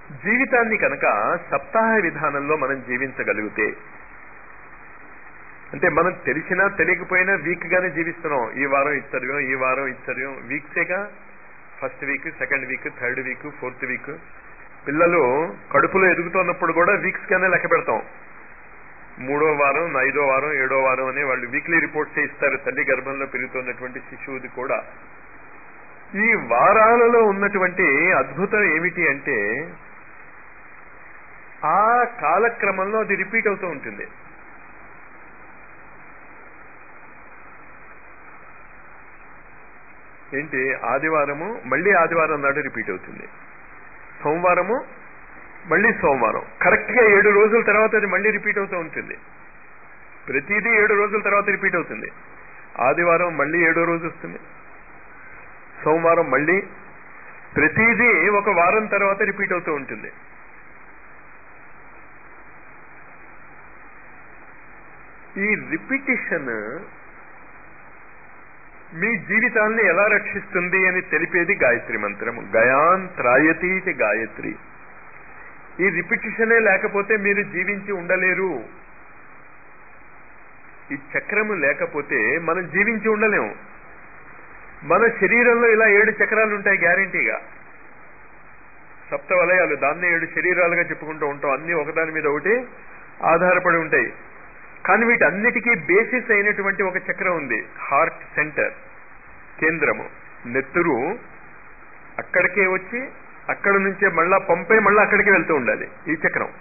జీవితాన్ని కనుక సప్తాహ విధానంలో మనం జీవించగలిగితే అంటే మనం తెలిసినా తెలియకపోయినా వీక్ గానే జీవిస్తున్నాం ఈ వారం ఇచ్చర్యం ఈ వారం ఇచ్చర్యం వీక్సేగా first week second week third week fourth week పిల్లలు కడుపులో ఎదుగుతున్నప్పుడు కూడా వీక్స్ గానే లెక్క పెడతాం మూడో వారం ఐదో వారం ఏడో వారం అని వాళ్ళు వీక్లీ రిపోర్ట్స్ ఇస్తారు తల్లి గర్భంలో పెరుగుతున్నటువంటి శిశువుది కూడా ఈ వారాలలో ఉన్నటువంటి అద్భుతం ఏమిటి అంటే ఆ కాలక్రమంలో అది రిపీట్ అవుతూ ఉంటుంది ఏంటి ఆదివారము మళ్ళీ ఆదివారం నాడు రిపీట్ అవుతుంది సోమవారము మళ్ళీ సోమవారం కరెక్ట్ గా ఏడు రోజుల తర్వాత అది మళ్ళీ రిపీట్ అవుతూ ఉంటుంది ప్రతిదీ ఏడు రోజుల తర్వాత రిపీట్ అవుతుంది ఆదివారం మళ్ళీ ఏడో రోజు వస్తుంది సోమవారం మళ్ళీ ప్రతిదీ ఒక వారం తర్వాత రిపీట్ అవుతూ ఉంటుంది ఈ రిపిటిషన్ మీ జీవితాన్ని ఎలా రక్షిస్తుంది అని తెలిపేది గాయత్రి మంత్రం గయాన్ త్రాయతీతి గాయత్రి ఈ రిపిటిషనే లేకపోతే మీరు జీవించి ఉండలేరు ఈ చక్రము లేకపోతే మనం జీవించి ఉండలేము మన శరీరంలో ఇలా ఏడు చక్రాలు ఉంటాయి గ్యారంటీగా సప్త వలయాలు దాన్నే ఏడు శరీరాలుగా చెప్పుకుంటూ ఉంటాం అన్ని ఒకదాని మీద ఒకటి ఆధారపడి ఉంటాయి కానీ వీటన్నిటికీ బేసిస్ అయినటువంటి ఒక చక్రం ఉంది హార్ట్ సెంటర్ కేంద్రము నెత్తురు అక్కడికే వచ్చి అక్కడ నుంచే మళ్ళా పంపై మళ్ళీ అక్కడికి వెళ్తూ ఉండాలి ఈ చక్రం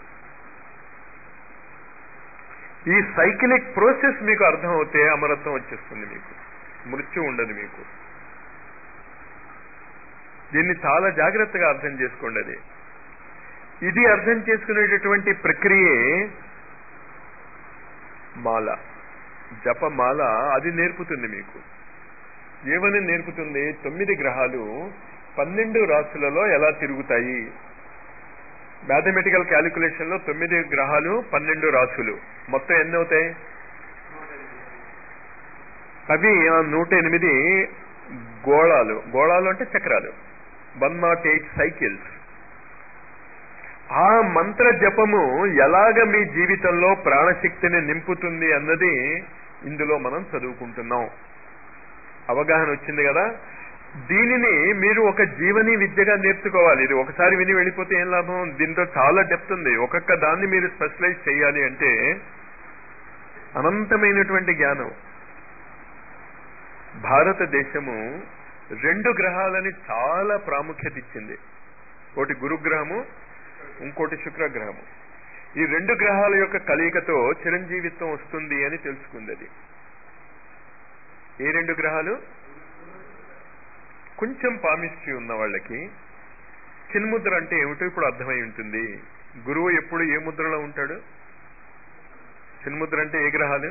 ఈ సైకిలిక్ ప్రోసెస్ మీకు అర్థమవుతే అమరత్వం వచ్చేస్తుంది మీకు మృత్యు ఉండదు మీకు దీన్ని చాలా జాగ్రత్తగా అర్థం చేసుకోండి అది ఇది అర్థం చేసుకునేటటువంటి ప్రక్రియే మాల జపమాల అది నేర్పుతుంది మీకు ఏమని నేర్పుతుంది తొమ్మిది గ్రహాలు పన్నెండు రాశులలో ఎలా తిరుగుతాయి మ్యాథమెటికల్ క్యాలిక్యులేషన్ లో తొమ్మిది గ్రహాలు పన్నెండు రాశులు మొత్తం ఎన్ని అవుతాయి అవి ఆ నూట ఎనిమిది గోళాలు గోళాలు అంటే చక్రాలు వన్ నాట్ ఎయిట్ సైకిల్స్ ఆ మంత్ర జపము ఎలాగ మీ జీవితంలో ప్రాణశక్తిని నింపుతుంది అన్నది ఇందులో మనం చదువుకుంటున్నాం అవగాహన వచ్చింది కదా దీనిని మీరు ఒక జీవని విద్యగా నేర్చుకోవాలి ఇది ఒకసారి విని వెళ్ళిపోతే ఏం లాభం దీంతో చాలా డెప్త్ ఉంది ఒక్కొక్క దాన్ని మీరు స్పెషలైజ్ చేయాలి అంటే అనంతమైనటువంటి జ్ఞానం భారతదేశము రెండు గ్రహాలని చాలా ప్రాముఖ్యత ఇచ్చింది ఒకటి గురుగ్రహము ఇంకోటి శుక్రగ్రహము ఈ రెండు గ్రహాల యొక్క కలయికతో చిరంజీవిత్వం వస్తుంది అని తెలుసుకుంది అది ఏ రెండు గ్రహాలు కొంచెం పామిస్ట్రీ ఉన్న వాళ్ళకి చిన్ముద్ర అంటే ఏమిటో ఇప్పుడు అర్థమై ఉంటుంది గురువు ఎప్పుడు ఏ ముద్రలో ఉంటాడు చిన్ముద్ర అంటే ఏ గ్రహాలు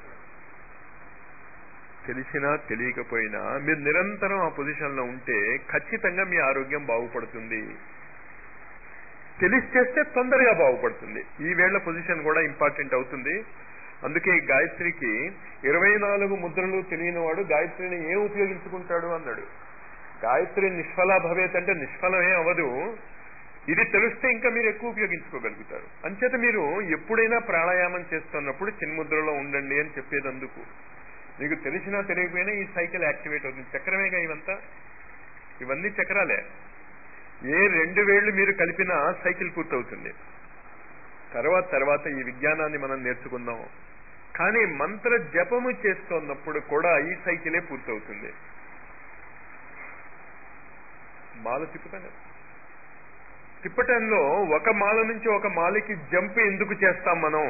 తెలిసినా తెలియకపోయినా మీరు నిరంతరం ఆ పొజిషన్ లో ఉంటే ఖచ్చితంగా మీ ఆరోగ్యం బాగుపడుతుంది తెలిసి చేస్తే తొందరగా బాగుపడుతుంది ఈ వేళ్ల పొజిషన్ కూడా ఇంపార్టెంట్ అవుతుంది అందుకే గాయత్రికి ఇరవై నాలుగు ముద్రలు తెలియని వాడు గాయత్రిని ఏం ఉపయోగించుకుంటాడు అన్నాడు గాయత్రి నిష్ఫల భవేత్ అంటే నిష్ఫలమే అవ్వదు ఇది తెలిస్తే ఇంకా మీరు ఎక్కువ ఉపయోగించుకోగలుగుతారు అంచేత మీరు ఎప్పుడైనా ప్రాణాయామం చేస్తున్నప్పుడు చిన్ముద్రలో ఉండండి అని చెప్పేదందుకు మీకు తెలిసినా తెలియకపోయినా ఈ సైకిల్ యాక్టివేట్ అవుతుంది చక్రమేగా ఇవంతా ఇవన్నీ చక్రాలే ఏ రెండు వేళ్లు మీరు కలిపినా సైకిల్ పూర్తవుతుంది తర్వాత తర్వాత ఈ విజ్ఞానాన్ని మనం నేర్చుకుందాం కానీ మంత్ర జపము చేస్తున్నప్పుడు కూడా ఈ సైకిలే పూర్తవుతుంది మాల తిప్పుతాం కదా తిప్పటంలో ఒక మాల నుంచి ఒక మాలకి జంప్ ఎందుకు చేస్తాం మనం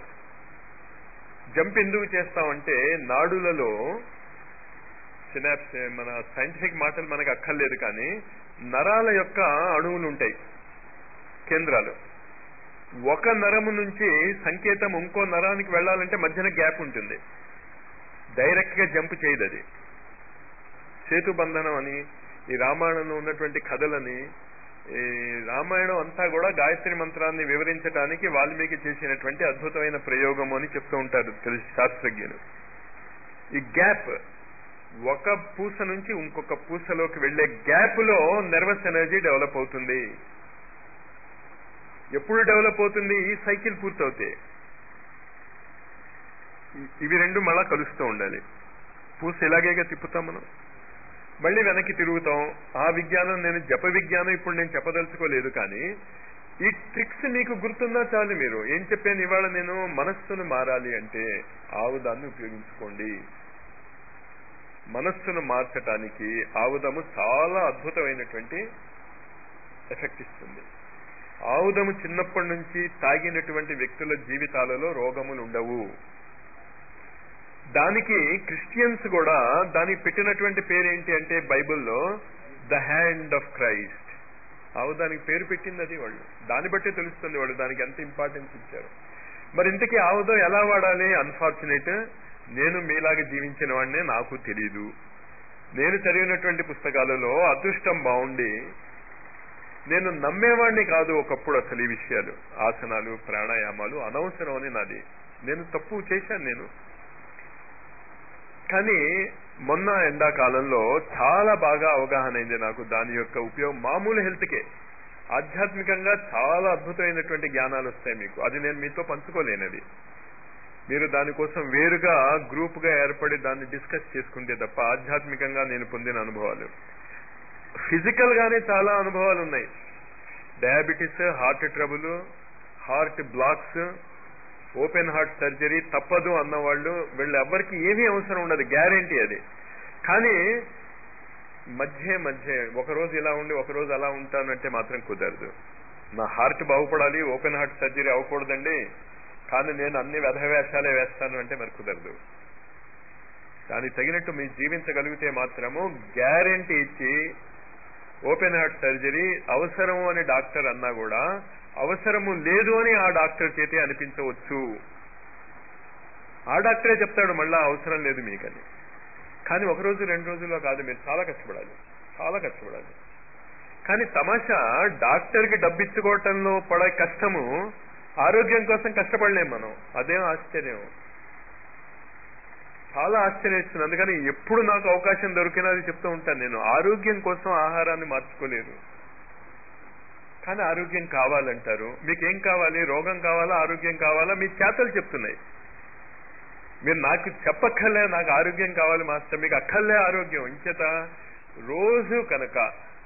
జంప్ ఎందుకు చేస్తామంటే నాడులలో సినాప్స్ మన సైంటిఫిక్ మాటలు మనకు అక్కర్లేదు కానీ నరాల యొక్క అణువులు ఉంటాయి కేంద్రాలు ఒక నరము నుంచి సంకేతం ఇంకో నరానికి వెళ్ళాలంటే మధ్యన గ్యాప్ ఉంటుంది డైరెక్ట్ గా జంప్ చేయదు అది సేతు బంధనం అని ఈ రామాయణంలో ఉన్నటువంటి కథలని ఈ రామాయణం అంతా కూడా గాయత్రి మంత్రాన్ని వివరించడానికి వాల్మీకి చేసినటువంటి అద్భుతమైన ప్రయోగము అని చెప్తూ ఉంటారు తెలుసు శాస్త్రజ్ఞులు ఈ గ్యాప్ ఒక పూస నుంచి ఇంకొక పూసలోకి వెళ్లే గ్యాప్ లో నర్వస్ ఎనర్జీ డెవలప్ అవుతుంది ఎప్పుడు డెవలప్ అవుతుంది ఈ సైకిల్ పూర్తవుతే ఇ- ఇవి రెండు మళ్ళా కలుస్తూ ఉండాలి పూసి ఇలాగేగా తిప్పుతాం మనం మళ్ళీ వెనక్కి తిరుగుతాం ఆ విజ్ఞానం నేను జప విజ్ఞానం ఇప్పుడు నేను చెప్పదలుచుకోలేదు కానీ ఈ ట్రిక్స్ మీకు గుర్తుందా చాలు మీరు ఏం చెప్పాను ఇవాళ నేను మనస్సును మారాలి అంటే ఆవుదాన్ని ఉపయోగించుకోండి మనస్సును మార్చటానికి ఆవుదము చాలా అద్భుతమైనటువంటి ఎఫెక్ట్ ఇస్తుంది ఆవుదము చిన్నప్పటి నుంచి తాగినటువంటి వ్యక్తుల జీవితాలలో రోగములు ఉండవు దానికి క్రిస్టియన్స్ కూడా దానికి పెట్టినటువంటి పేరు ఏంటి అంటే బైబిల్లో ద హ్యాండ్ ఆఫ్ క్రైస్ట్ ఆవు దానికి పేరు పెట్టింది అది వాళ్ళు దాన్ని బట్టే తెలుస్తుంది వాళ్ళు దానికి ఎంత ఇంపార్టెన్స్ ఇచ్చారు మరి ఇంతకీ ఆవుదో ఎలా వాడాలి అన్ఫార్చునేట్ నేను మీలాగా జీవించిన వాడినే నాకు తెలియదు నేను చదివినటువంటి పుస్తకాలలో అదృష్టం బాగుండి నేను నమ్మేవాడిని కాదు ఒకప్పుడు అసలు ఈ విషయాలు ఆసనాలు ప్రాణాయామాలు అనవసరం అని నాది నేను తప్పు చేశాను నేను కానీ మొన్న ఎండాకాలంలో చాలా బాగా అవగాహన అయింది నాకు దాని యొక్క ఉపయోగం మామూలు హెల్త్కే ఆధ్యాత్మికంగా చాలా అద్భుతమైనటువంటి జ్ఞానాలు వస్తాయి మీకు అది నేను మీతో పంచుకోలేనది మీరు దానికోసం వేరుగా గ్రూప్ గా ఏర్పడి దాన్ని డిస్కస్ చేసుకుంటే తప్ప ఆధ్యాత్మికంగా నేను పొందిన అనుభవాలు ఫిజికల్ గానే చాలా అనుభవాలు ఉన్నాయి diabetes heart trouble heart blocks open heart surgery తప్పదు అన్నవాళ్ళు వీళ్ళు ఎవ్వరికి ఏమీ అవసరం ఉండదు గ్యారంటీ అది కానీ మధ్య మధ్య ఒక రోజు ఇలా ఉండి ఒక రోజు అలా ఉంటానంటే మాత్రం కుదరదు నా హార్ట్ బాగుపడాలి ఓపెన్ హార్ట్ సర్జరీ అవ్వకూడదండి కానీ నేను అన్ని వ్యధవేషాలే వేస్తాను అంటే మరి కుదరదు దానికి తగినట్టు మీరు జీవించగలిగితే మాత్రము గ్యారంటీ ఇచ్చి ఓపెన్ హార్ట్ సర్జరీ అవసరము అని డాక్టర్ అన్నా కూడా అవసరము లేదు అని ఆ డాక్టర్ చేతే అనిపించవచ్చు ఆ డాక్టరే చెప్తాడు మళ్ళా అవసరం లేదు మీకని కానీ ఒక రోజు రెండు రోజుల్లో కాదు మీరు చాలా కష్టపడాలి చాలా కష్టపడాలి కానీ తమాషా డాక్టర్కి డబ్బిచ్చుకోవటంలో పడే కష్టము ఆరోగ్యం కోసం కష్టపడలేం మనం అదేం ఆశ్చర్యం చాలా ఆశ్చర్యం ఇస్తుంది అందుకని ఎప్పుడు నాకు అవకాశం దొరికినా అది చెప్తూ ఉంటాను నేను ఆరోగ్యం కోసం ఆహారాన్ని మార్చుకోలేరు కానీ ఆరోగ్యం కావాలంటారు మీకేం కావాలి రోగం కావాలా ఆరోగ్యం కావాలా మీ చేతలు చెప్తున్నాయి మీరు నాకు చెప్పక్కర్లే నాకు ఆరోగ్యం కావాలి మాస్టర్ మీకు అక్కర్లే ఆరోగ్యం ఇంచేత రోజు కనుక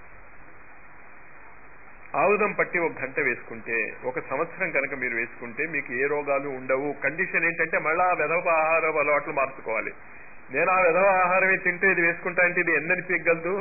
ఆవుదం పట్టి ఒక గంట వేసుకుంటే ఒక సంవత్సరం కనుక మీరు వేసుకుంటే మీకు ఏ రోగాలు ఉండవు కండిషన్ ఏంటంటే మళ్ళా ఆ విధవ ఆహార అలవాట్లు మార్చుకోవాలి నేను ఆ విధవ ఆహారమే తింటే ఇది వేసుకుంటా అంటే ఇది ఎన్నని పీగలదు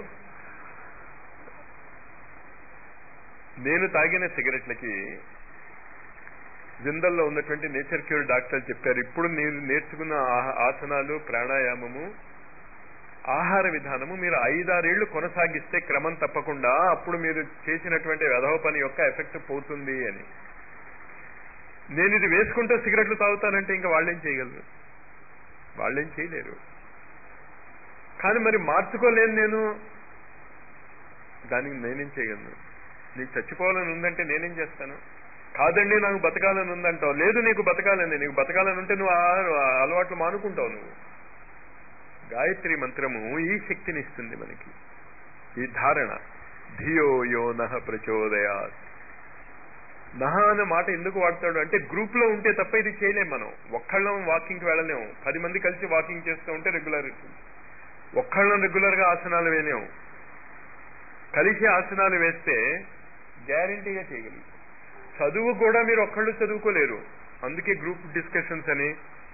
నేను తాగిన సిగరెట్లకి జిందల్లో ఉన్నటువంటి నేచర్ క్యూర్ డాక్టర్లు చెప్పారు ఇప్పుడు నేను నేర్చుకున్న ఆహ- ఆసనాలు ప్రాణాయామము ఆహార విధానము మీరు ఐదారేళ్లు కొనసాగిస్తే క్రమం తప్పకుండా అప్పుడు మీరు చేసినటువంటి వెధవ పని యొక్క ఎఫెక్ట్ పోతుంది అని నేను ఇది వేసుకుంటే సిగరెట్లు తాగుతానంటే ఇంకా వాళ్ళేం చేయగలరు వాళ్ళేం చేయలేరు కానీ మరి మార్చుకోలేను నేను దానికి నేనేం చేయగలను నీకు చచ్చిపోవాలని ఉందంటే నేనేం చేస్తాను కాదండి నాకు బతకాలని ఉందంటావు లేదు నీకు బతకాలని నీకు బతకాలని ఉంటే నువ్వు ఆ- ఆ అలవాట్లు మానుకుంటావు నువ్వు గాయత్రి మంత్రము ఈ శక్తిని ఇస్తుంది మనకి ఈ ధారణ ధియో యో నహ ప్రచోదయాత్ నహ అనే మాట ఎందుకు వాడతాడు అంటే గ్రూప్ లో ఉంటే తప్ప ఇది చేయలేం మనం ఒక్కళ్ళం వాకింగ్కి వెళ్ళలేము పది మంది కలిసి వాకింగ్ చేస్తూ ఉంటే రెగ్యులర్ ఒక్కళ్ళం రెగ్యులర్ గా ఆసనాలు వేయలేము కలిసి ఆసనాలు వేస్తే గ్యారంటీగా చేయగలుగుతాం చదువు కూడా మీరు ఒక్కళ్ళు చదువుకోలేరు అందుకే గ్రూప్ డిస్కషన్స్ అని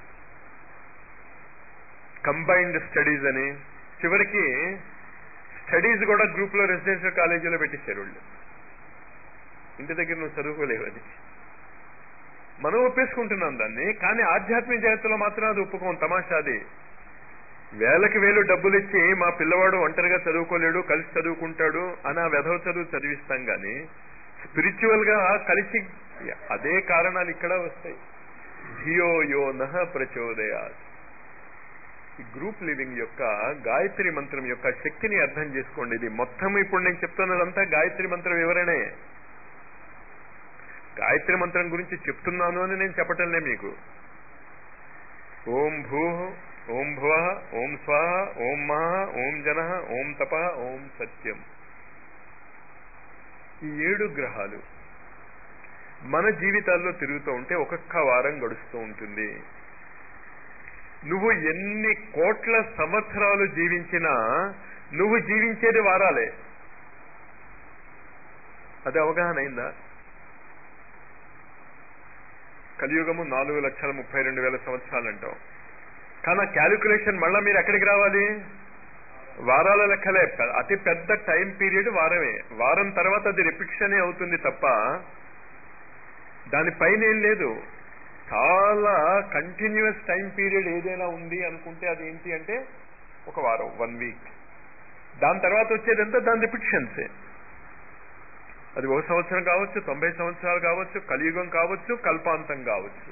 కంబైన్డ్ స్టడీస్ అని చివరికి స్టడీస్ కూడా గ్రూప్ లో రెసిడెన్షియల్ కాలేజీలో పెట్టించారు వాళ్ళు ఇంటి దగ్గర నువ్వు చదువుకోలేవు అది మనం ఒప్పేసుకుంటున్నాం దాన్ని కానీ ఆధ్యాత్మిక జగత్తులో మాత్రం అది ఒప్పుకోం తమాషా అది వేలకి వేలు డబ్బులు ఇచ్చి మా పిల్లవాడు ఒంటరిగా చదువుకోలేడు కలిసి చదువుకుంటాడు అని ఆ వెధవ చదువు చదివిస్తాం గాని స్పిరిచువల్ గా కలిసి అదే కారణాలు ఇక్కడ వస్తాయి ధియో యో నహ ప్రచోదయా ఈ గ్రూప్ లివింగ్ యొక్క గాయత్రి మంత్రం యొక్క శక్తిని అర్థం చేసుకోండి ఇది మొత్తం ఇప్పుడు నేను చెప్తున్నదంతా గాయత్రి మంత్రం వివరణే గాయత్రి మంత్రం గురించి చెప్తున్నాను అని నేను చెప్పటంలే మీకు ఓం భూ ఓం భువ ఓం స్వాహ ఓం మహ ఓం జన ఓం తప ఓం సత్యం ఈ ఏడు గ్రహాలు మన జీవితాల్లో తిరుగుతూ ఉంటే ఒక్కొక్క వారం గడుస్తూ ఉంటుంది నువ్వు ఎన్ని కోట్ల సంవత్సరాలు జీవించినా నువ్వు జీవించేది వారాలే అది అవగాహన అయిందా కలియుగము నాలుగు లక్షల ముప్పై రెండు వేల సంవత్సరాలు అంటాం కానీ ఆ క్యాలిక్యులేషన్ మళ్ళా మీరు ఎక్కడికి రావాలి వారాల లెక్కలే పె- అతి పెద్ద టైం పీరియడ్ వారమే వారం తర్వాత అది రిపిక్షనే అవుతుంది తప్ప దానిపైన ఏం లేదు చాలా కంటిన్యూస్ టైం పీరియడ్ ఏదైనా ఉంది అనుకుంటే అది ఏంటి అంటే ఒక వారం వన్ వీక్ దాని తర్వాత వచ్చేదంతా దాని రిపిక్షన్సే అది ఒక సంవత్సరం కావచ్చు తొంభై సంవత్సరాలు కావచ్చు కలియుగం కావచ్చు కల్పాంతం కావచ్చు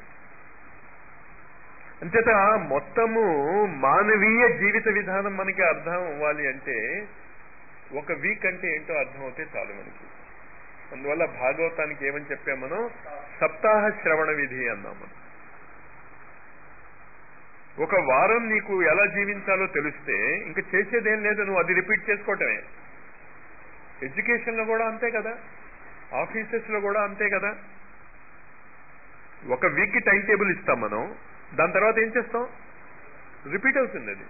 అంచేత మొత్తము మానవీయ జీవిత విధానం మనకి అర్థం అవ్వాలి అంటే ఒక వీక్ అంటే ఏంటో అర్థం అవుతే చాలు మనకి అందువల్ల భాగవతానికి ఏమని చెప్పాం మనం సప్తాహ శ్రవణ విధి అన్నాం మనం ఒక వారం నీకు ఎలా జీవించాలో తెలిస్తే ఇంకా చేసేదేం లేదు నువ్వు అది రిపీట్ చేసుకోవటమే ఎడ్యుకేషన్ లో కూడా అంతే కదా ఆఫీసెస్ లో కూడా అంతే కదా ఒక వీక్ టైం టేబుల్ ఇస్తాం మనం దాని తర్వాత ఏం చేస్తాం రిపీట్ అవుతుంది అది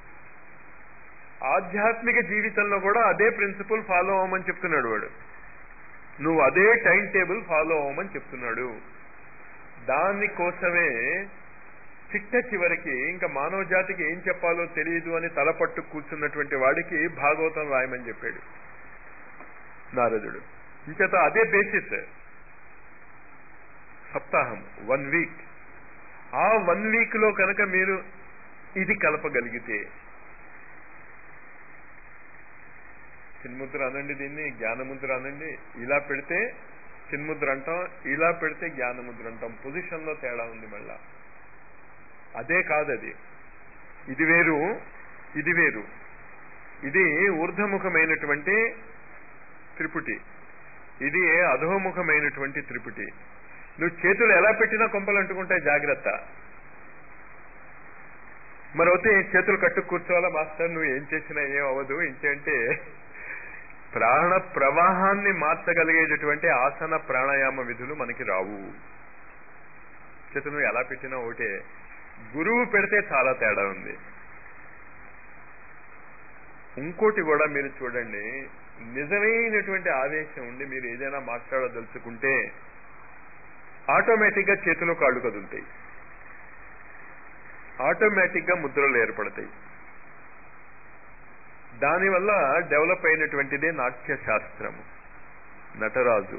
ఆధ్యాత్మిక జీవితంలో కూడా అదే ప్రిన్సిపల్ ఫాలో అవ్వమని చెప్తున్నాడు వాడు నువ్వు అదే టైం టేబుల్ ఫాలో అవ్వమని చెప్తున్నాడు దానికోసమే చిట్ట చివరికి ఇంకా మానవ జాతికి ఏం చెప్పాలో తెలియదు అని తలపట్టు కూర్చున్నటువంటి వాడికి భాగవతం రాయమని చెప్పాడు నారదుడు ఇంచేత అదే బేసిస్ సప్తాహం వన్ వీక్ ఆ వన్ వీక్ లో కనుక మీరు ఇది కలపగలిగితే చిన్ముద్ర అనండి దీన్ని జ్ఞానముద్ర అనండి ఇలా పెడితే చిన్ముద్ర అంటాం ఇలా పెడితే జ్ఞానముద్ర అంటాం పొజిషన్ లో తేడా ఉంది మళ్ళా అదే కాదది ఇది వేరు ఇది వేరు ఇది ఊర్ధముఖమైనటువంటి త్రిపుటి ఇది అధోముఖమైనటువంటి త్రిపుటి నువ్వు చేతులు ఎలా పెట్టినా కొంపలు అంటుకుంటాయి జాగ్రత్త మరొతే చేతులు కట్టు కూర్చోవాలా మాస్టర్ నువ్వు ఏం చేసినా ఏం అవ్వదు ఏంటంటే ప్రాణ ప్రవాహాన్ని మార్చగలిగేటటువంటి ఆసన ప్రాణాయామ విధులు మనకి రావు చేతులు నువ్వు ఎలా పెట్టినా ఒకటే గురువు పెడితే చాలా తేడా ఉంది ఇంకోటి కూడా మీరు చూడండి నిజమైనటువంటి ఆవేశం ఉండి మీరు ఏదైనా మాట్లాడదలుచుకుంటే ఆటోమేటిక్ గా చేతులు కాళ్ళు కదులుతాయి ఆటోమేటిక్ గా ముద్రలు ఏర్పడతాయి దానివల్ల డెవలప్ అయినటువంటిదే నాట్య శాస్త్రము నటరాజు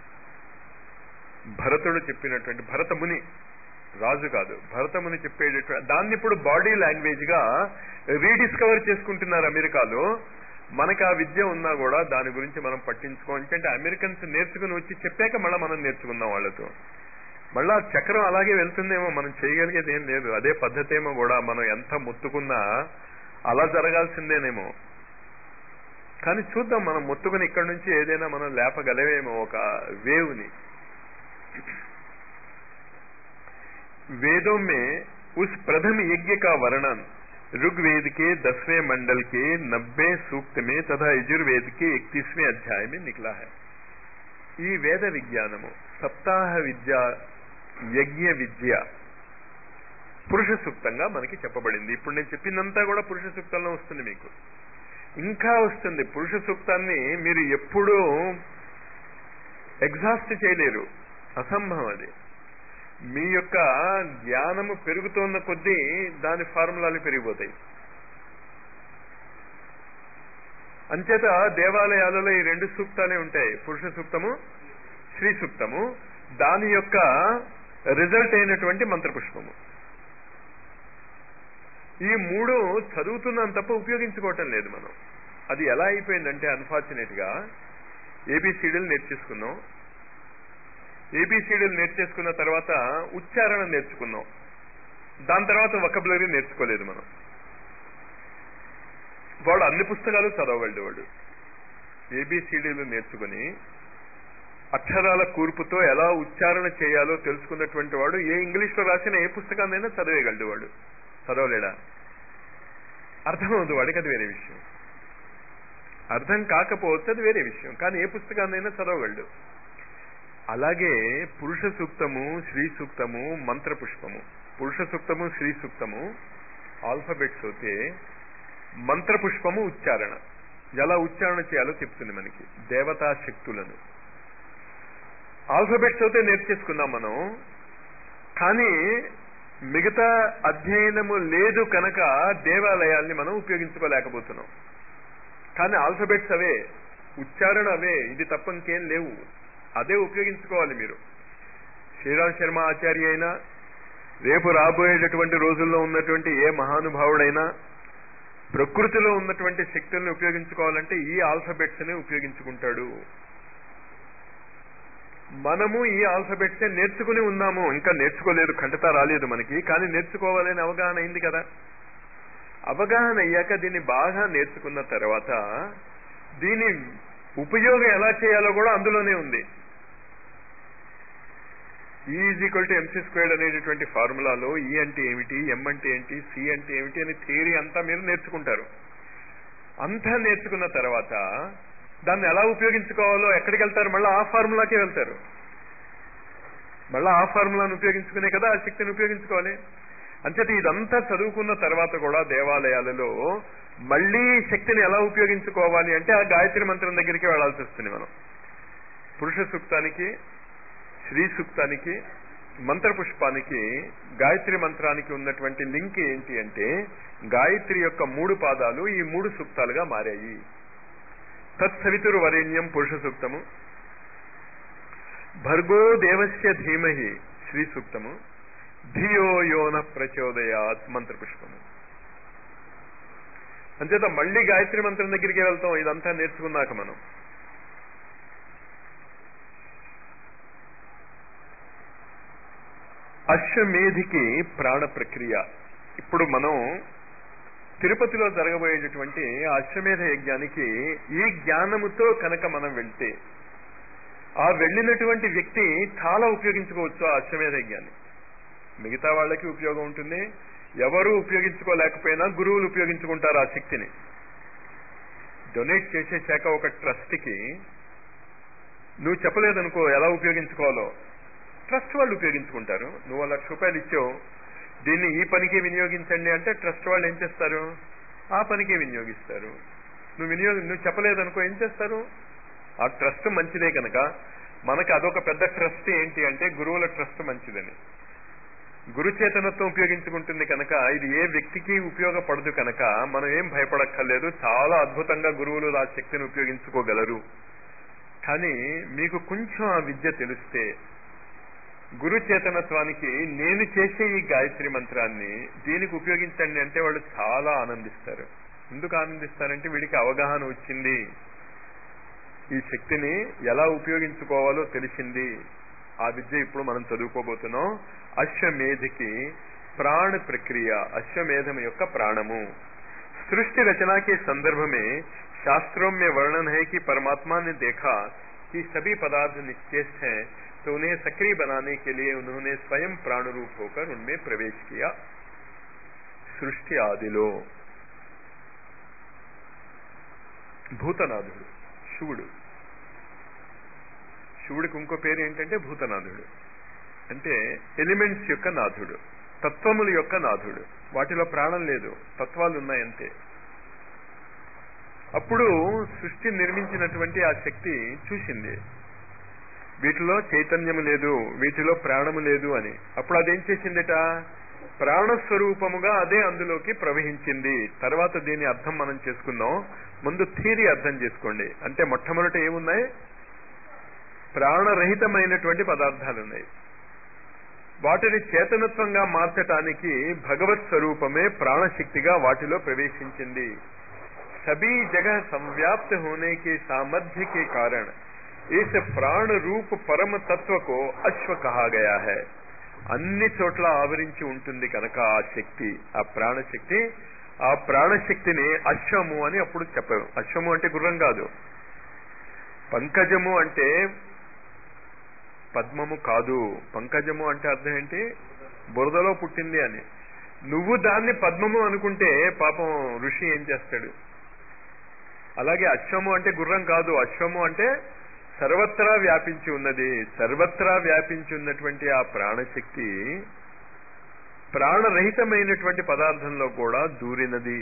భరతుడు చెప్పినటువంటి భరతముని రాజు కాదు భరతముని చెప్పేటటువంటి దాన్ని ఇప్పుడు బాడీ లాంగ్వేజ్ గా రీడిస్కవర్ చేసుకుంటున్నారు అమెరికాలో మనకి ఆ విద్య ఉన్నా కూడా దాని గురించి మనం పట్టించుకో ఎందుకంటే అమెరికన్స్ నేర్చుకుని వచ్చి చెప్పాక మళ్ళీ మనం నేర్చుకుందాం వాళ్ళతో మళ్ళా చక్రం అలాగే వెళ్తుందేమో మనం చేయగలిగేది ఏం లేదు అదే పద్ధతేమో కూడా మనం ఎంత మొత్తుకున్నా అలా జరగాల్సిందేనేమో కానీ చూద్దాం మనం మొత్తుకుని ఇక్కడి నుంచి ఏదైనా మనం లేపగలవేమో ఒక వేవ్ని वेदों में उस प्रथम यज्ञ का वर्णन ऋग्वेद के दसवें मंडल के नब्बे सूक्त में तथा यजुर्वेद के इकतीसवें अध्याय में निकला है ఈ వేద విజ్ఞానము సప్తాహ విద్య యజ్ఞ విద్య పురుష సూక్తంగా మనకి చెప్పబడింది ఇప్పుడు నేను చెప్పిందంతా కూడా పురుష సూక్తంలో వస్తుంది మీకు ఇంకా వస్తుంది పురుష సూక్తాన్ని మీరు ఎప్పుడూ ఎగ్జాస్ట్ చేయలేరు అసంభవం అది మీ యొక్క జ్ఞానము పెరుగుతున్న కొద్దీ దాని ఫార్ములాలు పెరిగిపోతాయి అంచేత దేవాలయాలలో ఈ రెండు సూక్తాలే ఉంటాయి పురుష సూక్తము శ్రీ సూక్తము దాని యొక్క రిజల్ట్ అయినటువంటి మంత్రపుష్పము ఈ మూడు చదువుతున్నాం తప్ప ఉపయోగించుకోవటం లేదు మనం అది ఎలా అయిపోయిందంటే అన్ఫార్చునేట్ గా ఏబిసిడీలు నేర్చేసుకున్నాం ఏబిసిడీలు నేర్చేసుకున్న తర్వాత ఉచ్చారణ నేర్చుకున్నాం దాని తర్వాత వకబులరీ నేర్చుకోలేదు మనం వాడు అన్ని పుస్తకాలు చదవగలడు వాడు ఏబిసిడీలు నేర్చుకుని అక్షరాల కూర్పుతో ఎలా ఉచ్చారణ చేయాలో తెలుసుకున్నటువంటి వాడు ఏ ఇంగ్లీష్ లో రాసిన ఏ పుస్తకాన్నైనా చదివేయగలడు వాడు చదవలేడా అర్థమవుతుంది వాడికి అది వేరే విషయం అర్థం కాకపోతే అది వేరే విషయం కానీ ఏ పుస్తకాన్నైనా చదవగలడు అలాగే పురుష సూక్తము శ్రీ సూక్తము మంత్ర పుష్పము పురుష సూక్తము శ్రీ సూక్తము ఆల్ఫబెట్స్ అయితే మంత్ర పుష్పము ఉచ్చారణ ఎలా ఉచ్చారణ చేయాలో చెప్తుంది మనకి దేవతా శక్తులను ఆల్ఫబెట్స్ అయితే నేర్చేసుకున్నాం మనం కానీ మిగతా అధ్యయనము లేదు కనుక దేవాలయాల్ని మనం ఉపయోగించుకోలేకపోతున్నాం కానీ ఆల్ఫబెట్స్ అవే ఉచ్చారణ అవే ఇది తప్ప ఇంకేం లేవు అదే ఉపయోగించుకోవాలి మీరు శ్రీరామ్ శర్మ ఆచార్య అయినా రేపు రాబోయేటటువంటి రోజుల్లో ఉన్నటువంటి ఏ మహానుభావుడైనా ప్రకృతిలో ఉన్నటువంటి శక్తుల్ని ఉపయోగించుకోవాలంటే ఈ ఆల్ఫబెట్స్ ని ఉపయోగించుకుంటాడు మనము ఈ ఆల్ఫబెట్స్ నేర్చుకుని ఉన్నాము ఇంకా నేర్చుకోలేదు ఖండత రాలేదు మనకి కానీ నేర్చుకోవాలని అవగాహన అయింది కదా అవగాహన అయ్యాక దీన్ని బాగా నేర్చుకున్న తర్వాత దీని ఉపయోగం ఎలా చేయాలో కూడా అందులోనే ఉంది E is equal to M C squared అనేటటువంటి ఫార్ములాలో ఈ అంటే ఏమిటి ఎం అంటే ఏంటి సి అంటే ఏమిటి అనే థియరీ అంతా మీరు నేర్చుకుంటారు అంతా నేర్చుకున్న తర్వాత దాన్ని ఎలా ఉపయోగించుకోవాలో ఎక్కడికి వెళ్తారు మళ్ళీ ఆ ఫార్ములాకే వెళ్తారు మళ్ళీ ఆ ఫార్ములాను ఉపయోగించుకునే కదా ఆ శక్తిని ఉపయోగించుకోవాలి అంచేత ఇదంతా చదువుకున్న తర్వాత కూడా దేవాలయాలలో మళ్ళీ శక్తిని ఎలా ఉపయోగించుకోవాలి అంటే ఆ గాయత్రి మంత్రం దగ్గరికి వెళ్లాల్సి వస్తుంది మనం పురుష సూక్తానికి శ్రీ సూక్తానికి మంత్ర పుష్పానికి గాయత్రి మంత్రానికి ఉన్నటువంటి లింక్ ఏంటి అంటే గాయత్రి యొక్క మూడు పాదాలు ఈ మూడు సూక్తాలుగా మారాయి తత్సవితురు వరేణ్యం పురుష సూక్తము భర్గో దేవస్య ధీమహి శ్రీ సూక్తము ధియో యోన ప్రచోదయాత్ మంత్ర పుష్పము అంచేత మళ్ళీ గాయత్రి మంత్రం దగ్గరికి వెళ్తాం ఇదంతా నేర్చుకున్నాక మనం అశ్వమేధికి ప్రాణ ప్రక్రియ ఇప్పుడు మనం తిరుపతిలో జరగబోయేటటువంటి ఆ అశ్వమేధ యజ్ఞానికి ఈ జ్ఞానముతో కనుక మనం వెళ్తే ఆ వెళ్ళినటువంటి వ్యక్తి చాలా ఉపయోగించుకోవచ్చు ఆ అశ్వమేధ యజ్ఞాన్ని మిగతా వాళ్ళకి ఉపయోగం ఉంటుంది ఎవరు ఉపయోగించుకోలేకపోయినా గురువులు ఉపయోగించుకుంటారు ఆ శక్తిని డొనేట్ చేసేశాక ఒక ట్రస్ట్కి నువ్వు చెప్పలేదనుకో ఎలా ఉపయోగించుకోవాలో ట్రస్ట్ వాళ్ళు ఉపయోగించుకుంటారు నువ్వు లక్ష రూపాయలు ఇచ్చావు దీన్ని ఈ పనికి వినియోగించండి అంటే ట్రస్ట్ వాళ్ళు ఏం చేస్తారు ఆ పనికే వినియోగిస్తారు నువ్వు వినియోగ నువ్వు చెప్పలేదనుకో ఏం చేస్తారు ఆ ట్రస్ట్ మంచిదే కనుక మనకి అదొక పెద్ద ట్రస్ట్ ఏంటి అంటే గురువుల ట్రస్ట్ మంచిదని గురు చేతనత్వం ఉపయోగించుకుంటుంది కనుక ఇది ఏ వ్యక్తికి ఉపయోగపడదు కనుక మనం ఏం భయపడక్కర్లేదు చాలా అద్భుతంగా గురువులు ఆ శక్తిని ఉపయోగించుకోగలరు కానీ మీకు కొంచెం ఆ విద్య తెలిస్తే గురు చేతనత్వానికి నేను చేసే ఈ గాయత్రి మంత్రాన్ని దీనికి ఉపయోగించండి అంటే వాళ్ళు చాలా ఆనందిస్తారు ఎందుకు ఆనందిస్తారంటే వీడికి అవగాహన వచ్చింది ఈ శక్తిని ఎలా ఉపయోగించుకోవాలో తెలిసింది ఆ విద్య ఇప్పుడు మనం చదువుకోబోతున్నాం అశ్వమేధికి ప్రాణ ప్రక్రియ అశ్వమేధం యొక్క ప్రాణము सृष्टि रचना के संदर्भ में शास्त्रों में वर्णन है कि परमात्मा ने देखा कि सभी पदार्थ निश्चेष्ट हैं तो उन्हें सक्रिय बनाने के लिए उन्होंने स्वयं प्राण रूप होकर उनमें प्रवेश किया సృష్టి ఆదిలో భూతనాథుడు శివుడు శివుడికి ఇంకో పేరు ఏంటంటే భూతనాథుడు అంటే ఎలిమెంట్స్ యొక్క నాథుడు తత్వముల యొక్క నాథుడు వాటిలో ప్రాణం లేదు తత్వాలు ఉన్నాయంతే అప్పుడు సృష్టి నిర్మించినటువంటి ఆ శక్తి చూసింది వీటిలో చైతన్యము లేదు వీటిలో ప్రాణము లేదు అని అప్పుడు అదేం చేసిందట ప్రాణస్వరూపముగా అదే అందులోకి ప్రవహించింది తర్వాత దీని అర్థం మనం చేసుకుందాం ముందు థీరీ అర్థం చేసుకోండి అంటే మొట్టమొదట ఏమున్నాయి ప్రాణరహితమైనటువంటి పదార్థాలు ఉన్నాయి వాటిని చేతనత్వంగా మార్చటానికి భగవత్ స్వరూపమే ప్రాణశక్తిగా వాటిలో ప్రవేశించింది सभी जगह संव्याप्त होने के सामर्थ्य के कारण इस प्राण रूप परम तत्व को अश्व कहा गया है అన్ని చోట్ల ఆవరించి ఉంటుంది కనుక ఆ శక్తి ఆ ప్రాణశక్తి ఆ ప్రాణశక్తిని అశ్వము అని అప్పుడు చెప్పారు అశ్వము అంటే గుర్రం కాదు పంకజము అంటే పద్మము కాదు పంకజము అంటే అర్థం ఏంటి బురదలో పుట్టింది అని నువ్వు దాన్ని పద్మము అనుకుంటే పాపం ఋషి ఏం చేస్తాడు అలాగే అశ్వము అంటే గుర్రం కాదు అశ్వము అంటే సర్వత్రా వ్యాపించి ఉన్నది సర్వత్రా వ్యాపించి ఉన్నటువంటి ఆ ప్రాణశక్తి ప్రాణరహితమైనటువంటి పదార్థంలో కూడా దూరినది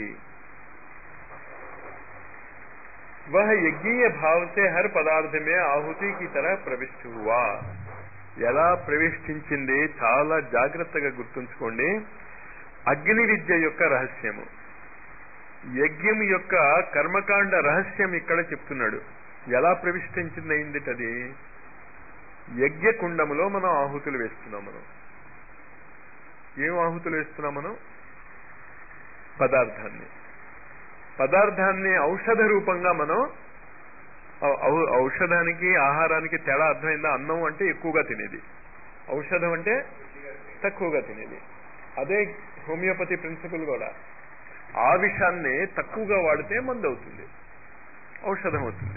वह यज्ञीय भाव से हर पदार्थ में ఆహుతి की तरह ప్రవిష్ట हुआ ఎలా ప్రవేశించింది చాలా జాగ్రత్తగా గుర్తుంచుకోండి అగ్ని విద్య యొక్క రహస్యము యజ్ఞం యొక్క కర్మకాండ రహస్యం ఇక్కడ చెప్తున్నాడు ఎలా ప్రవిష్టించింది అయిందిటది యజ్ఞ కుండములో మనం ఆహుతులు వేస్తున్నాం మనం ఏం ఆహుతులు వేస్తున్నాం మనం పదార్థాన్ని పదార్థాన్ని ఔషధ రూపంగా మనం ఔ- ఔషధానికి ఆహారానికి తేడా అర్థమైందా అన్నం అంటే ఎక్కువగా తినేది ఔషధం అంటే తక్కువగా తినేది అదే హోమియోపతి ప్రిన్సిపల్ కూడా ఆ విషాన్ని తక్కువగా వాడితే మందు అవుతుంది ఔషధం అవుతుంది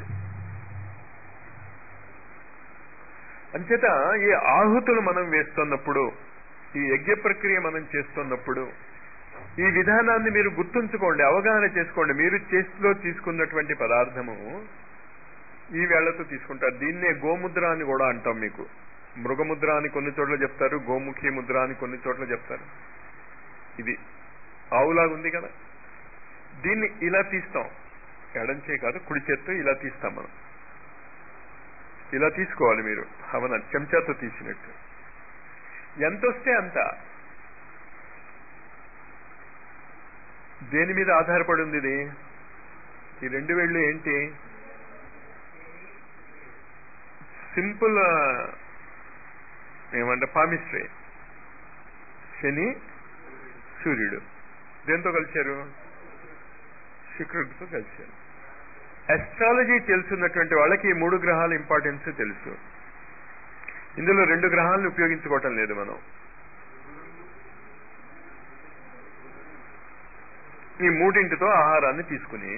అంచేత ఈ ఆహుతులు మనం వేస్తున్నప్పుడు ఈ యజ్ఞ ప్రక్రియ మనం చేస్తున్నప్పుడు ఈ విధానాన్ని మీరు గుర్తుంచుకోండి అవగాహన చేసుకోండి మీరు చేతిలో తీసుకున్నటువంటి పదార్థము ఈ వేళ్లతో తీసుకుంటారు దీన్నే గోముద్ర అని కూడా అంటాం మీకు మృగముద్ర అని కొన్ని చోట్ల చెప్తారు గోముఖి ముద్ర అని కొన్ని చోట్ల చెప్తారు ఇది ఆవులాగా ఉంది కదా దీన్ని ఇలా తీస్తాం ఎడం చేయి కాదు కుడి చేత్తో ఇలా తీస్తాం మనం ఇలా తీసుకోవాలి మీరు హవన చెంచాతో తీసినట్టు ఎంత వస్తే అంత దేని మీద ఆధారపడి ఉంది ఇది ఈ రెండు వేళ్ళు ఏంటి సింపుల్ ఏమంటే పామిస్ట్రీ శని సూర్యుడు దేంతో కలిశారు శుక్రుడితో కలిశారు అస్ట్రాలజీ తెలుసున్నటువంటి వాళ్ళకి ఈ మూడు గ్రహాల ఇంపార్టెన్స్ తెలుసు ఇందులో రెండు గ్రహాలను ఉపయోగించుకోవటం లేదు మనం ఈ మూడింటితో ఆహారాన్ని తీసుకుని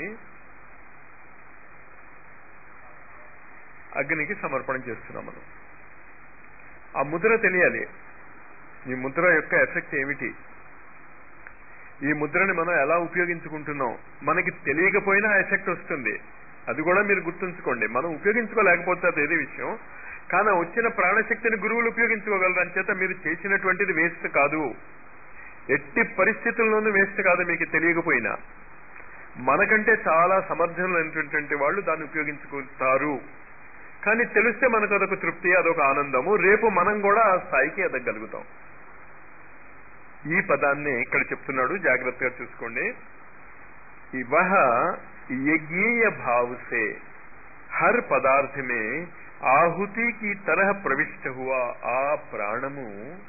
అగ్నికి సమర్పణ చేస్తున్నాం మనం ఆ ముద్ర తెలియాలి ఈ ముద్ర యొక్క ఎఫెక్ట్ ఏమిటి ఈ ముద్రని మనం ఎలా ఉపయోగించుకుంటున్నాం మనకి తెలియకపోయినా ఎఫెక్ట్ వస్తుంది అది కూడా మీరు గుర్తుంచుకోండి మనం ఉపయోగించుకోలేకపోతే అది ఏదే విషయం కానీ వచ్చిన ప్రాణశక్తిని గురువులు ఉపయోగించుకోగలరు అంచేత మీరు చేసినటువంటిది వేస్ట్ కాదు ఎట్టి పరిస్థితుల్లోనూ వేస్ట్ కాదు మీకు తెలియకపోయినా మనకంటే చాలా సమర్థులైనటువంటి వాళ్ళు దాన్ని ఉపయోగించుకుంటారు కానీ తెలిస్తే మనకు అదొక తృప్తి అదొక ఆనందము రేపు మనం కూడా ఆ స్థాయికి ఎదగలుగుతాం ఈ పదాన్ని ఇక్కడ చెప్తున్నాడు జాగ్రత్తగా చూసుకోండి वह यज्ञीय भाव से हर पदार्थ में ఆహుతి की तरह ప్రవిష్ట हुआ ఆ ప్రాణము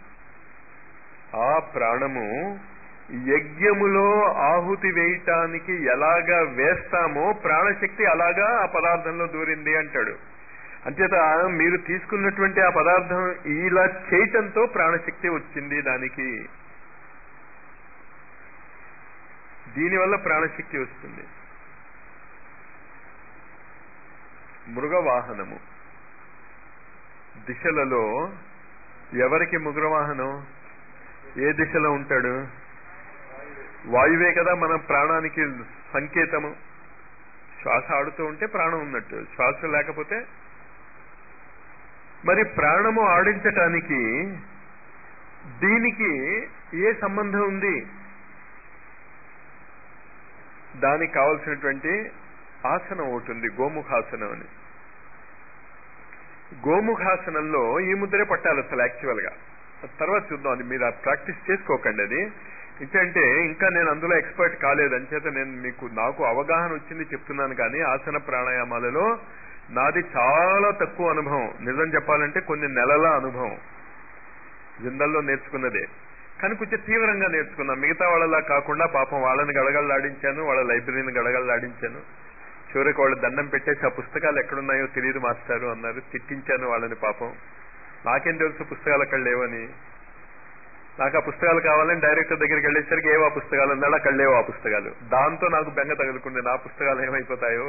ఆ ప్రాణము యజ్ఞములో ఆహుతి వేయటానికి ఎలాగా వేస్తామో ప్రాణశక్తి అలాగా ఆ పదార్థంలో దూరింది అంటాడు అంచేత మీరు తీసుకున్నటువంటి ఆ పదార్థం ఇలా చేయటంతో ప్రాణశక్తి వచ్చింది దానికి దీనివల్ల ప్రాణశక్తి వస్తుంది మృగవాహనము దిశలలో ఎవరికి మృగవాహనం ఏ దిశలో ఉంటాడు వాయువే కదా మన ప్రాణానికి సంకేతము శ్వాస ఆడుతూ ఉంటే ప్రాణం ఉన్నట్టు శ్వాస లేకపోతే మరి ప్రాణము ఆడించటానికి దీనికి ఏ సంబంధం ఉంది దానికి కావలసినటువంటి ఆసనం ఒకటి ఉంది గోముఖాసనం అని గోముఖాసనంలో ఈ ముద్రే పట్టాలి అసలు యాక్చువల్ గా తర్వాత చూద్దాం అది మీరు ప్రాక్టీస్ చేసుకోకండి అది ఎందుకంటే ఇంకా నేను అందులో ఎక్స్పర్ట్ కాలేదు అంచేత నేను మీకు నాకు అవగాహన వచ్చింది చెప్తున్నాను కానీ ఆసన ప్రాణాయామాలలో నాది చాలా తక్కువ అనుభవం నిజం చెప్పాలంటే కొన్ని నెలల అనుభవం జిందల్లో నేర్చుకున్నదే కానీ కొంచెం తీవ్రంగా నేర్చుకున్నాం మిగతా వాళ్ళలా కాకుండా పాపం వాళ్ళని గడగళ్ళాడించాను వాళ్ళ లైబ్రరీని గడగళ్ళాడించాను చివరికి వాళ్ళు దండం పెట్టేసి ఆ పుస్తకాలు ఎక్కడున్నాయో తెలియదు మాస్టారు అన్నారు తిట్టించాను వాళ్ళని పాపం నాకేం తెలుసు పుస్తకాలు అక్కడ లేవని నాకు ఆ పుస్తకాలు కావాలని డైరెక్టర్ దగ్గరికి వెళ్ళేసరికి ఏవో ఆ పుస్తకాలు అన్నాడు అక్కడ లేవు ఆ పుస్తకాలు దాంతో నాకు బెంగ తగులుకుంది నా పుస్తకాలు ఏమైపోతాయో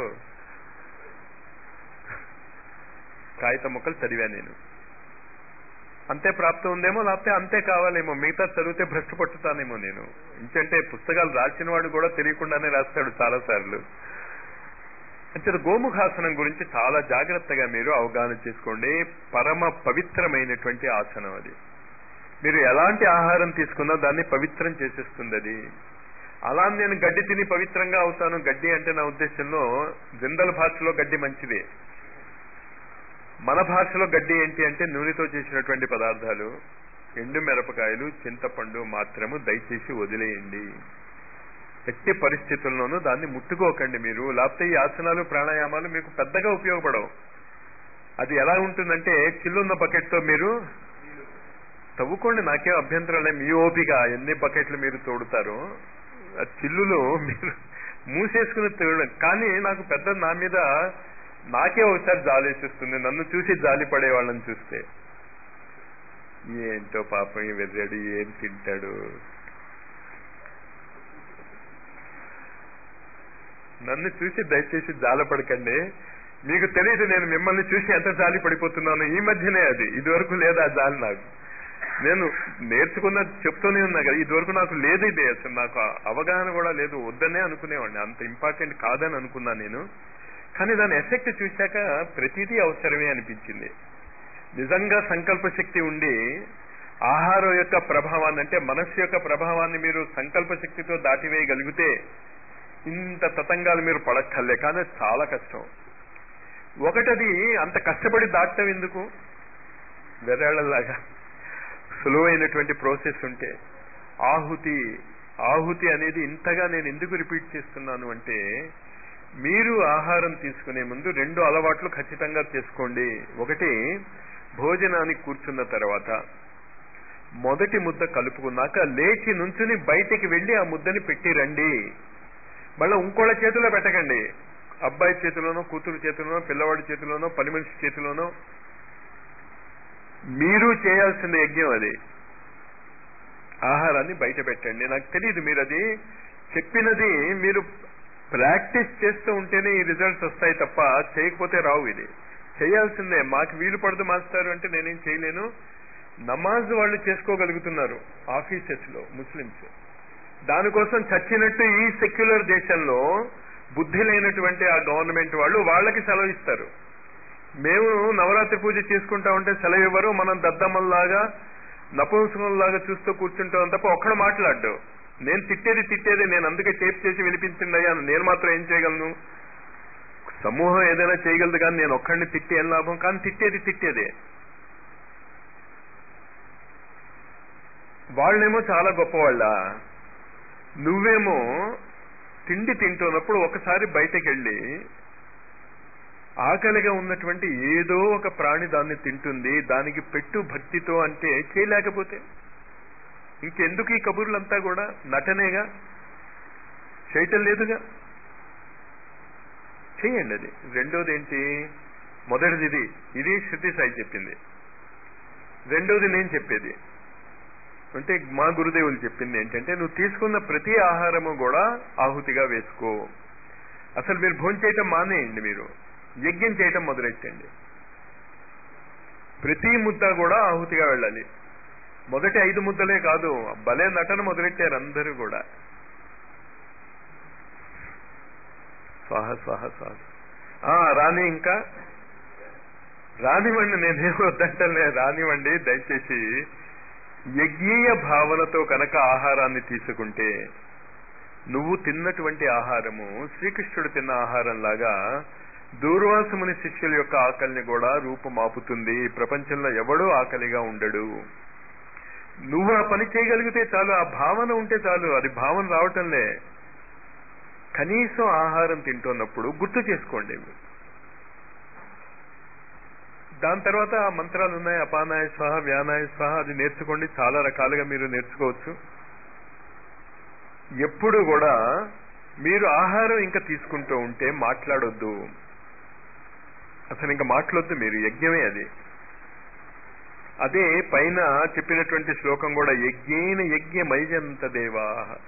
కాగితం ముక్కలు చదివాను నేను అంతే ప్రాప్తం ఉందేమో లేకపోతే అంతే కావాలేమో మిగతా చదివితే భ్రష్టు పట్టుతానేమో నేను ఇంకంటే పుస్తకాలు రాసిన వాడు కూడా తెలియకుండానే రాస్తాడు చాలా సార్లు అంటే గోముఖాసనం గురించి చాలా జాగ్రత్తగా మీరు అవగాహన చేసుకోండి పరమ పవిత్రమైనటువంటి ఆసనం అది మీరు ఎలాంటి ఆహారం తీసుకున్నా దాన్ని పవిత్రం చేసేస్తుంది అది అలా నేను గడ్డి తిని పవిత్రంగా అవుతాను గడ్డి అంటే నా ఉద్దేశంలో జనరల్ భాషలో గడ్డి మంచిదే మన భాషలో గడ్డి ఏంటి అంటే నూనెతో చేసినటువంటి పదార్థాలు ఎండు మిరపకాయలు చింతపండు మాత్రము దయచేసి వదిలేయండి ఎట్టి పరిస్థితుల్లోనూ దాన్ని ముట్టుకోకండి మీరు లేకపోతే ఈ ఆసనాలు ప్రాణాయామాలు మీకు పెద్దగా ఉపయోగపడవు అది ఎలా ఉంటుందంటే చిల్లున్న బకెట్తో మీరు తవ్వుకోండి నాకేం అభ్యంతరం లేదు మీ ఓపిక ఎన్ని బకెట్లు మీరు తోడుతారు ఆ చిల్లులు మీరు మూసేసుకుని తోడడం కానీ నాకు పెద్ద నా మీద నాకే ఒకసారి జాలేసిస్తుంది నన్ను చూసి జాలి పడే వాళ్ళని చూస్తే ఏంటో పాపం ఈ వెర్రాడు ఏం తింటాడు నన్ను చూసి దయచేసి జాలపడకండి మీకు తెలియదు నేను మిమ్మల్ని చూసి ఎంత జాలి పడిపోతున్నాను ఈ మధ్యనే అది ఇదివరకు లేదా ఆ జాలి నాకు నేను నేర్చుకున్న చెప్తూనే ఉన్నా కదా ఇదివరకు నాకు లేదు ఇది అసలు నాకు అవగాహన కూడా లేదు వద్దనే అనుకునేవాడిని అంత ఇంపార్టెంట్ కాదని అనుకున్నా నేను కానీ దాని ఎఫెక్ట్ చూశాక ప్రతిదీ అవసరమే అనిపించింది నిజంగా సంకల్ప శక్తి ఉండి ఆహారం యొక్క ప్రభావాన్ని అంటే మనస్సు యొక్క ప్రభావాన్ని మీరు సంకల్ప శక్తితో దాటివేయగలిగితే ఇంత తతంగాలు మీరు పడక్కర్లే కానీ చాలా కష్టం ఒకటది అంత కష్టపడి దాటం ఎందుకు వెరాళ్లలాగా సులువైనటువంటి ప్రాసెస్ ఉంటే ఆహుతి ఆహుతి అనేది ఇంతగా నేను ఎందుకు రిపీట్ చేస్తున్నాను అంటే మీరు ఆహారం తీసుకునే ముందు రెండు అలవాట్లు ఖచ్చితంగా చేసుకోండి ఒకటి భోజనానికి కూర్చున్న తర్వాత మొదటి ముద్ద కలుపుకున్నాక లేచి నుంచుని బయటికి వెళ్లి ఆ ముద్దని పెట్టి రండి మళ్ళీ ఇంకోళ్ళ చేతిలో పెట్టకండి అబ్బాయి చేతిలోనో కూతురు చేతిలోనో పిల్లవాడి చేతిలోనో పని మనిషి చేతిలోనో మీరు చేయాల్సిన యజ్ఞం అది ఆహారాన్ని బయట పెట్టండి నాకు తెలియదు మీరు అది చెప్పినది మీరు ప్రాక్టీస్ చేస్తూ ఉంటేనే ఈ రిజల్ట్స్ వస్తాయి తప్ప చేయకపోతే రావు ఇది చేయాల్సిందే మాకు వీలు పడదు మాస్టారు అంటే నేనేం చేయలేను నమాజ్ వాళ్ళు చేసుకోగలుగుతున్నారు ఆఫీసెస్ లో ముస్లిమ్స్ దానికోసం చచ్చినట్టు ఈ సెక్యులర్ దేశంలో బుద్ధి లేనటువంటి ఆ గవర్నమెంట్ వాళ్ళు వాళ్ళకి సెలవు ఇస్తారు మేము నవరాత్రి పూజ చేసుకుంటా ఉంటే సెలవు ఇవ్వరు మనం దద్దమ్మల్లాగా నపుంసకంలాగా చూస్తూ కూర్చుంటాం తప్ప ఒక్కడ మాట్లాడ్డు నేను తిట్టేది తిట్టేది నేను అందుకే టేప్ చేసి వినిపించింది అయ్యాను నేను మాత్రం ఏం చేయగలను సమూహం ఏదైనా చేయగలదు కానీ నేను ఒక్కడిని తిట్టి ఏం లాభం కానీ తిట్టేది తిట్టేదే వాళ్ళేమో చాలా గొప్పవాళ్ళ నువ్వేమో తిండి తింటున్నప్పుడు ఒకసారి బయటకు వెళ్ళి ఆకలిగా ఉన్నటువంటి ఏదో ఒక ప్రాణి దాన్ని తింటుంది దానికి పెట్టు భక్తితో అంటే చేయలేకపోతే ఇంకెందుకు ఈ కబుర్లంతా కూడా నటనేగా చేయటం లేదుగా చేయండి అది రెండోది ఏంటి మొదటిది ఇది ఇది శృతి సాయి చెప్పింది రెండోది నేను చెప్పేది అంటే మా గురుదేవులు చెప్పింది ఏంటంటే నువ్వు తీసుకున్న ప్రతి ఆహారము కూడా ఆహుతిగా వేసుకో అసలు మీరు భోజనం చేయటం మానేయండి మీరు యజ్ఞం చేయటం మొదలెట్టండి ప్రతి ముద్ద కూడా ఆహుతిగా వెళ్ళాలి మొదటి ఐదు ముద్దలే కాదు భలే నటన మొదలెట్టారు అందరూ కూడా స్వాహ స్వాహ స్వాహ ఆ, రాని ఇంకా రానివ్వండి నేనేం వద్దంటలే రానివ్వండి దయచేసి యజ్ఞీయ భావనతో కనుక ఆహారాన్ని తీసుకుంటే నువ్వు తిన్నటువంటి ఆహారము శ్రీకృష్ణుడు తిన్న ఆహారం లాగా దూర్వాసముని శిష్యుల యొక్క ఆకలిని కూడా రూపుమాపుతుంది ప్రపంచంలో ఎవడూ ఆకలిగా ఉండడు నువ్వు ఆ పని చేయగలిగితే చాలు ఆ భావన ఉంటే చాలు అది భావన రావటంలే కనీసం ఆహారం తింటున్నప్పుడు గుర్తు చేసుకోండి దాని తర్వాత ఆ మంత్రాలు ఉన్నాయి అపానాయ స్వాహ వ్యానాయ స్వాహ అది నేర్చుకోండి చాలా రకాలుగా మీరు నేర్చుకోవచ్చు ఎప్పుడు కూడా మీరు ఆహారం ఇంకా తీసుకుంటూ ఉంటే మాట్లాడొద్దు అసలు ఇంకా మాట్లాడొద్దు మీరు యజ్ఞమే అది అదే పైన చెప్పినటువంటి శ్లోకం కూడా యజ్ఞేన యజ్ఞమైజంత దేవా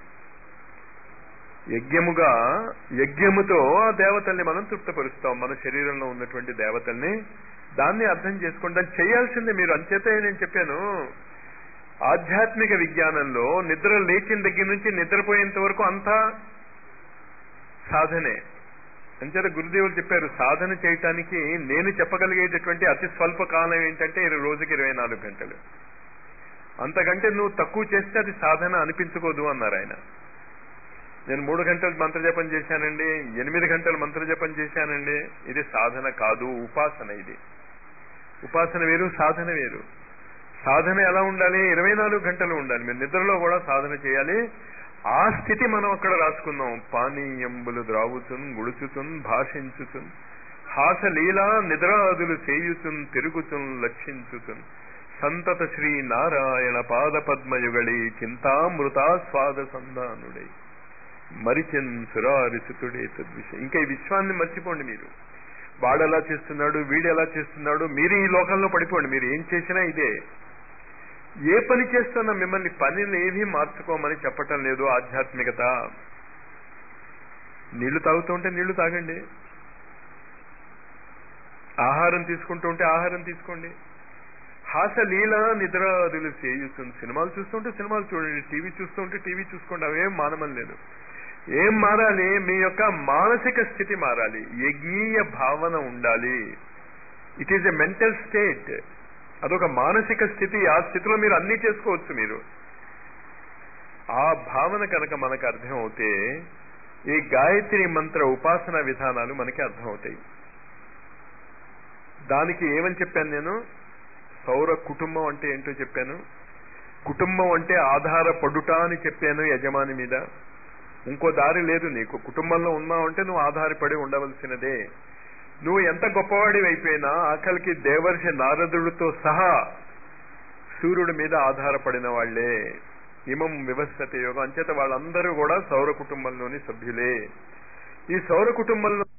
యజ్ఞముగా యజ్ఞముతో ఆ దేవతల్ని మనం తృప్తపరుస్తాం మన శరీరంలో ఉన్నటువంటి దేవతల్ని దాన్ని అర్థం చేసుకోండి దాన్ని చేయాల్సిందే మీరు అంచేతే నేను చెప్పాను ఆధ్యాత్మిక విజ్ఞానంలో నిద్ర లేచిన దగ్గర నుంచి నిద్రపోయేంత వరకు అంతా సాధనే అంచేత గురుదేవులు చెప్పారు సాధన చేయటానికి నేను చెప్పగలిగేటటువంటి అతి స్వల్ప కాలం ఏంటంటే ఇరవై రోజుకి ఇరవై నాలుగు గంటలు అంతకంటే నువ్వు తక్కువ చేస్తే అది సాధన అనిపించుకోదు అన్నారు ఆయన నేను మూడు గంటలు మంత్రజపం చేశానండి ఎనిమిది గంటలు మంత్రజపం చేశానండి ఇది సాధన కాదు ఉపాసన ఇది ఉపాసన వేరు సాధన వేరు సాధన ఎలా ఉండాలి ఇరవై నాలుగు గంటలు ఉండాలి మీరు నిద్రలో కూడా సాధన చేయాలి ఆ స్థితి మనం అక్కడ రాసుకుందాం పానీయంబులు ద్రావుతున్ గుడుచుతున్ భాషించుతున్ హాస లీలా నిద్రాదులు చేయుతున్ తిరుగుతున్ లక్షించుతున్ సంతత శ్రీ నారాయణ పాద పద్మయుగళి చింతామృతాస్వాద సంధానుడై మరిచెన్ సురారిసుతుడే తద్విషయం ఇంకా ఈ విశ్వాన్ని మర్చిపోండి మీరు వాడు ఎలా చేస్తున్నాడు వీడు ఎలా చేస్తున్నాడు మీరు ఈ లోకంలో పడిపోండి మీరు ఏం చేసినా ఇదే ఏ పని చేస్తున్నా మిమ్మల్ని పనిని ఏది మార్చుకోమని చెప్పటం లేదు ఆధ్యాత్మికత నీళ్లు తాగుతూ ఉంటే నీళ్లు తాగండి ఆహారం తీసుకుంటూ ఉంటే ఆహారం తీసుకోండి హాస లీల నిద్రాదులు చేయుతుంది సినిమాలు చూస్తుంటే సినిమాలు చూడండి టీవీ చూస్తుంటే టీవీ చూసుకోండి అవేం మానమని లేదు ఏం మారాలి మీ యొక్క మానసిక స్థితి మారాలి యజ్ఞీయ భావన ఉండాలి it is a mental state అదొక మానసిక స్థితి ఆ స్థితిలో మీరు అన్ని చేసుకోవచ్చు మీరు ఆ భావన కనుక మనకు అర్థం అవుతే ఈ గాయత్రి మంత్ర ఉపాసన విధానాలు మనకి అర్థమవుతాయి దానికి ఏమని చెప్పాను నేను సౌర కుటుంబం అంటే ఏంటో చెప్పాను కుటుంబం అంటే ఆధారపడుట అని చెప్పాను యజమాని మీద ఇంకో దారి లేదు నీకు కుటుంబంలో ఉన్నావంటే నువ్వు ఆధారపడి ఉండవలసినదే నువ్వు ఎంత గొప్పవాడివి అయిపోయినా ఆఖరికి దేవర్షి నారదుడితో సహా సూర్యుడి మీద ఆధారపడిన వాళ్లే ఇమం వివస్థత యోగం అంచేత వాళ్ళందరూ కూడా సౌర కుటుంబంలోని సభ్యులే ఈ సౌర కుటుంబంలో